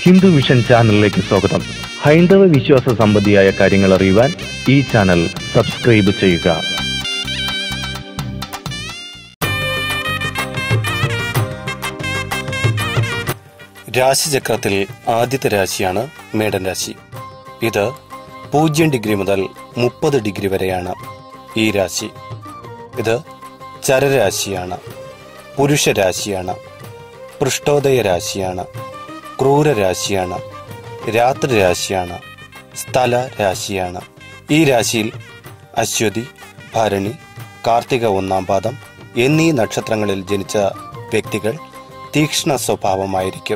Hindu vision ചാനലിലേക്ക് സ്വാഗതം ഹൈന്ദവ വിശ്വാസ സംബന്ധിയായ കാര്യങ്ങൾ അറിയുവാൻ ഈ ചാനൽ സബ്സ്ക്രൈബ് ചെയ്യുക രാശിചക്രത്തിൽ ആദ്യത്തെ രാശിയാണ് മേടൻ രാശി ഇത് പൂജ്യം ഡിഗ്രി മുതൽ മുപ്പത് ഡിഗ്രി വരെയാണ് ഈ രാശി ഇത് ചരരാശിയാണ് പുരുഷരാശിയാണ് പൃഷ്ഠോദയ രാശിയാണ് ക്രൂരരാശിയാണ് രാത്രി രാശിയാണ് സ്ഥല രാശിയാണ് ഈ രാശിയിൽ അശ്വതി ഭരണി കാർത്തിക ഒന്നാം പാദം എന്നീ നക്ഷത്രങ്ങളിൽ ജനിച്ച വ്യക്തികൾ തീക്ഷ്ണ സ്വഭാവമായിരിക്കും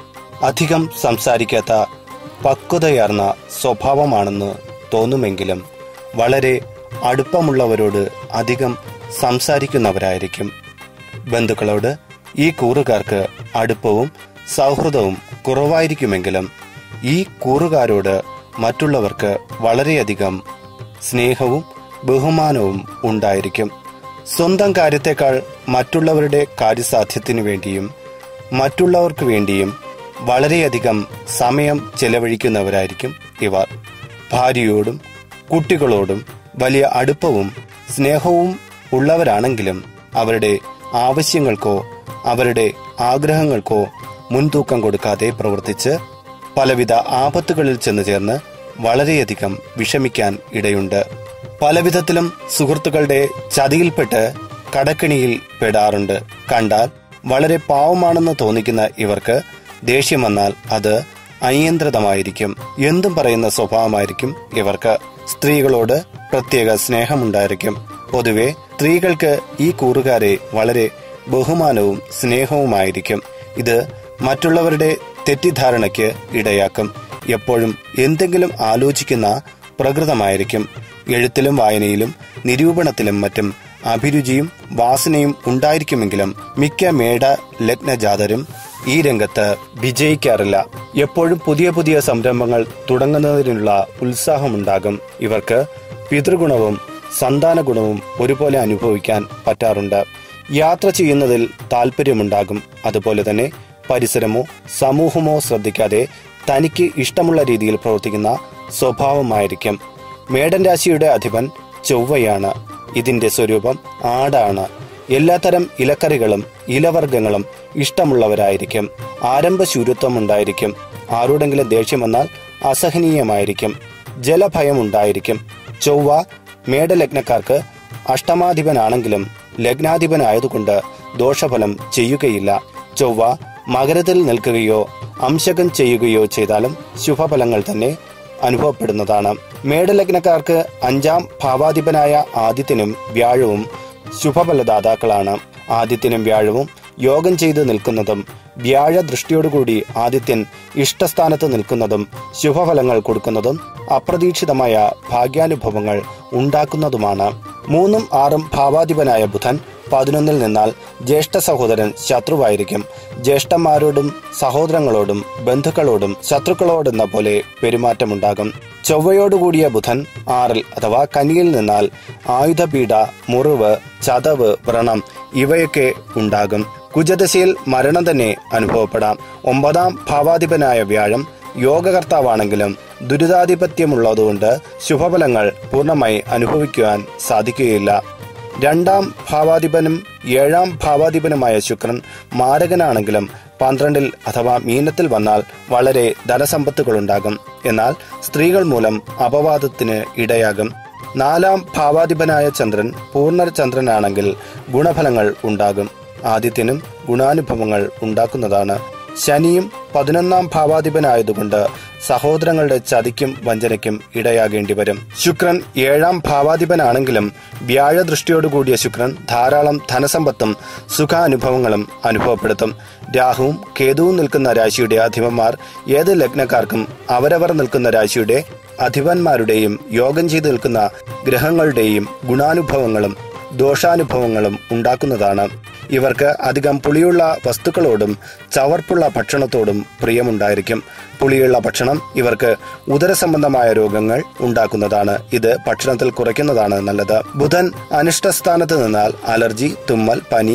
അധികം സംസാരിക്കാത്ത പക്വതയാർന്ന സ്വഭാവമാണെന്ന് തോന്നുമെങ്കിലും വളരെ അടുപ്പമുള്ളവരോട് അധികം സംസാരിക്കുന്നവരായിരിക്കും ബന്ധുക്കളോട് ഈ കൂറുകാർക്ക് അടുപ്പവും സൗഹൃദവും കുറവായിരിക്കുമെങ്കിലും ഈ കൂറുകാരോട് മറ്റുള്ളവർക്ക് വളരെയധികം സ്നേഹവും ബഹുമാനവും ഉണ്ടായിരിക്കും സ്വന്തം കാര്യത്തെക്കാൾ മറ്റുള്ളവരുടെ കാര്യസാധ്യത്തിനു വേണ്ടിയും മറ്റുള്ളവർക്ക് വേണ്ടിയും വളരെയധികം സമയം ചെലവഴിക്കുന്നവരായിരിക്കും ഇവർ ഭാര്യയോടും കുട്ടികളോടും വലിയ അടുപ്പവും സ്നേഹവും ഉള്ളവരാണെങ്കിലും അവരുടെ ആവശ്യങ്ങൾക്കോ അവരുടെ ആഗ്രഹങ്ങൾക്കോ മുൻതൂക്കം കൊടുക്കാതെ പ്രവർത്തിച്ച് പലവിധ ആപത്തുകളിൽ ചെന്നു ചേർന്ന് വളരെയധികം വിഷമിക്കാൻ ഇടയുണ്ട് പലവിധത്തിലും സുഹൃത്തുക്കളുടെ ചതിയിൽപ്പെട്ട് കടക്കിണിയിൽ പെടാറുണ്ട് കണ്ടാൽ വളരെ പാവമാണെന്ന് തോന്നിക്കുന്ന ഇവർക്ക് ദേഷ്യം വന്നാൽ അത് അനിയന്ത്രിതമായിരിക്കും എന്തും പറയുന്ന സ്വഭാവമായിരിക്കും ഇവർക്ക് സ്ത്രീകളോട് പ്രത്യേക സ്നേഹമുണ്ടായിരിക്കും പൊതുവെ സ്ത്രീകൾക്ക് ഈ കൂറുകാരെ വളരെ ബഹുമാനവും സ്നേഹവുമായിരിക്കും ഇത് മറ്റുള്ളവരുടെ തെറ്റിദ്ധാരണയ്ക്ക് ഇടയാക്കും എപ്പോഴും എന്തെങ്കിലും ആലോചിക്കുന്ന പ്രകൃതമായിരിക്കും എഴുത്തിലും വായനയിലും നിരൂപണത്തിലും മറ്റും അഭിരുചിയും വാസനയും ഉണ്ടായിരിക്കുമെങ്കിലും മിക്ക മേട ലഗ്നജാതരും ഈ രംഗത്ത് വിജയിക്കാറില്ല എപ്പോഴും പുതിയ പുതിയ സംരംഭങ്ങൾ തുടങ്ങുന്നതിനുള്ള ഉത്സാഹമുണ്ടാകും ഇവർക്ക് പിതൃഗുണവും സന്താന ഗുണവും ഒരുപോലെ അനുഭവിക്കാൻ പറ്റാറുണ്ട് യാത്ര ചെയ്യുന്നതിൽ താല്പര്യമുണ്ടാകും അതുപോലെ തന്നെ പരിസരമോ സമൂഹമോ ശ്രദ്ധിക്കാതെ തനിക്ക് ഇഷ്ടമുള്ള രീതിയിൽ പ്രവർത്തിക്കുന്ന സ്വഭാവമായിരിക്കും മേടൻ രാശിയുടെ അധിപൻ ചൊവ്വയാണ് ഇതിന്റെ സ്വരൂപം ആടാണ് എല്ലാത്തരം ഇലക്കറികളും ഇലവർഗങ്ങളും ഇഷ്ടമുള്ളവരായിരിക്കും ആരംഭ ശൂരത്വം ഉണ്ടായിരിക്കും ആരോടെങ്കിലും ദേഷ്യം വന്നാൽ അസഹനീയമായിരിക്കും ജലഭയം ഉണ്ടായിരിക്കും ചൊവ്വ മേടലഗ്നക്കാർക്ക് അഷ്ടമാധിപനാണെങ്കിലും ലഗ്നാധിപനായതുകൊണ്ട് ദോഷഫലം ചെയ്യുകയില്ല ചൊവ്വ മകരത്തിൽ നിൽക്കുകയോ അംശകം ചെയ്യുകയോ ചെയ്താലും ശുഭഫലങ്ങൾ തന്നെ അനുഭവപ്പെടുന്നതാണ് മേടലഗ്നക്കാർക്ക് അഞ്ചാം ഭാവാധിപനായ ആദിത്യനും വ്യാഴവും ശുഭഫലദാതാക്കളാണ് ആദിത്യനും വ്യാഴവും യോഗം ചെയ്ത് നിൽക്കുന്നതും വ്യാഴ ദൃഷ്ടിയോടുകൂടി ആദിത്യൻ ഇഷ്ടസ്ഥാനത്ത് നിൽക്കുന്നതും ശുഭഫലങ്ങൾ കൊടുക്കുന്നതും അപ്രതീക്ഷിതമായ ഭാഗ്യാനുഭവങ്ങൾ ഉണ്ടാക്കുന്നതുമാണ് മൂന്നും ആറും ഭാവാധിപനായ ബുധൻ പതിനൊന്നിൽ നിന്നാൽ ജ്യേഷ്ഠ സഹോദരൻ ശത്രുവായിരിക്കും ജ്യേഷ്ഠന്മാരോടും സഹോദരങ്ങളോടും ബന്ധുക്കളോടും ശത്രുക്കളോടെന്ന പോലെ പെരുമാറ്റമുണ്ടാകും ചൊവ്വയോടുകൂടിയ ബുധൻ ആറിൽ അഥവാ കനിയിൽ നിന്നാൽ ആയുധപീഡ മുറിവ് ചതവ് വ്രണം ഇവയൊക്കെ ഉണ്ടാകും കുജദശയിൽ മരണം തന്നെ അനുഭവപ്പെടാം ഒമ്പതാം ഭാവാധിപനായ വ്യാഴം യോഗകർത്താവാണെങ്കിലും ദുരിതാധിപത്യമുള്ളതുകൊണ്ട് ശുഭഫലങ്ങൾ പൂർണ്ണമായി അനുഭവിക്കുവാൻ സാധിക്കുകയില്ല രണ്ടാം ഭാവാധിപനും ഏഴാം ഭാവാധിപനുമായ ശുക്രൻ മാരകനാണെങ്കിലും പന്ത്രണ്ടിൽ അഥവാ മീനത്തിൽ വന്നാൽ വളരെ ധനസമ്പത്തുകളുണ്ടാകും എന്നാൽ സ്ത്രീകൾ മൂലം അപവാദത്തിന് ഇടയാകും നാലാം ഭാവാധിപനായ ചന്ദ്രൻ പൂർണ്ണചന്ദ്രനാണെങ്കിൽ ഗുണഫലങ്ങൾ ഉണ്ടാകും ആദിത്യനും ഗുണാനുഭവങ്ങൾ ഉണ്ടാക്കുന്നതാണ് ശനിയും പതിനൊന്നാം ഭാവാധിപനായതുകൊണ്ട് സഹോദരങ്ങളുടെ ചതിക്കും വഞ്ചനയ്ക്കും ഇടയാകേണ്ടി വരും ശുക്രൻ ഏഴാം ഭാവാധിപനാണെങ്കിലും വ്യാഴദൃഷ്ടിയോടുകൂടിയ ശുക്രൻ ധാരാളം ധനസമ്പത്തും സുഖാനുഭവങ്ങളും അനുഭവപ്പെടുത്തും രാഹുവും കേതുവും നിൽക്കുന്ന രാശിയുടെ അധിപന്മാർ ഏത് ലഗ്നക്കാർക്കും അവരവർ നിൽക്കുന്ന രാശിയുടെ അധിപന്മാരുടെയും യോഗം ചെയ്തു നിൽക്കുന്ന ഗ്രഹങ്ങളുടെയും ഗുണാനുഭവങ്ങളും ദോഷാനുഭവങ്ങളും ഉണ്ടാക്കുന്നതാണ് ഇവർക്ക് അധികം പുളിയുള്ള വസ്തുക്കളോടും ചവർപ്പുള്ള ഭക്ഷണത്തോടും പ്രിയമുണ്ടായിരിക്കും പുളിയുള്ള ഭക്ഷണം ഇവർക്ക് ഉദരസംബന്ധമായ രോഗങ്ങൾ ഉണ്ടാക്കുന്നതാണ് ഇത് ഭക്ഷണത്തിൽ കുറയ്ക്കുന്നതാണ് നല്ലത് ബുധൻ അനിഷ്ടസ്ഥാനത്ത് നിന്നാൽ അലർജി തുമ്മൽ പനി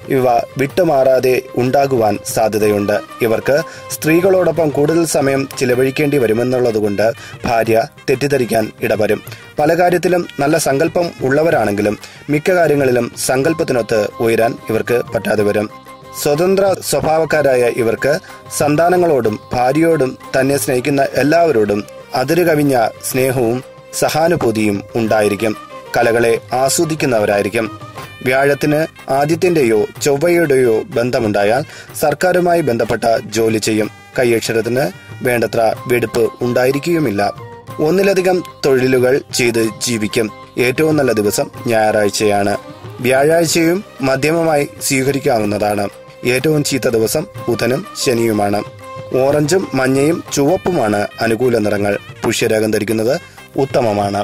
ഇവ വിട്ടുമാറാതെ ഉണ്ടാകുവാൻ സാധ്യതയുണ്ട് ഇവർക്ക് സ്ത്രീകളോടൊപ്പം കൂടുതൽ സമയം ചിലവഴിക്കേണ്ടി വരുമെന്നുള്ളതുകൊണ്ട് ഭാര്യ തെറ്റിദ്ധരിക്കാൻ ഇടവരും പല കാര്യത്തിലും നല്ല സങ്കല്പം ഉള്ളവരാണെങ്കിലും മിക്ക കാര്യങ്ങളിലും സങ്കല്പത്തിനൊത്ത് ഉയരാൻ ഇവർക്ക് പറ്റാതെ വരും സ്വതന്ത്ര സ്വഭാവക്കാരായ ഇവർക്ക് സന്താനങ്ങളോടും ഭാര്യയോടും തന്നെ സ്നേഹിക്കുന്ന എല്ലാവരോടും അതിരുകവിഞ്ഞ സ്നേഹവും സഹാനുഭൂതിയും ഉണ്ടായിരിക്കും കലകളെ ആസ്വദിക്കുന്നവരായിരിക്കും വ്യാഴത്തിന് ആദിത്യന്റെയോ ചൊവ്വയുടെയോ ബന്ധമുണ്ടായാൽ സർക്കാരുമായി ബന്ധപ്പെട്ട ജോലി ചെയ്യും കൈയക്ഷരത്തിന് വേണ്ടത്ര വെടുപ്പ് ഉണ്ടായിരിക്കുകയുമില്ല ഒന്നിലധികം തൊഴിലുകൾ ചെയ്ത് ജീവിക്കും ഏറ്റവും നല്ല ദിവസം ഞായറാഴ്ചയാണ് വ്യാഴാഴ്ചയും മധ്യമമായി സ്വീകരിക്കാവുന്നതാണ് ഏറ്റവും ചീത്ത ദിവസം ബുധനും ശനിയുമാണ് ഓറഞ്ചും മഞ്ഞയും ചുവപ്പുമാണ് അനുകൂല നിറങ്ങൾ പുഷ്യരാഗം ധരിക്കുന്നത് ഉത്തമമാണ്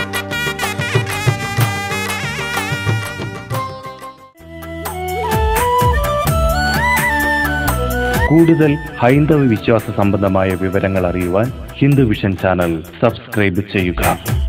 കൂടുതൽ ഹൈന്ദവ വിശ്വാസ സംബന്ധമായ വിവരങ്ങൾ അറിയുവാൻ ഹിന്ദു വിഷൻ ചാനൽ സബ്സ്ക്രൈബ് ചെയ്യുക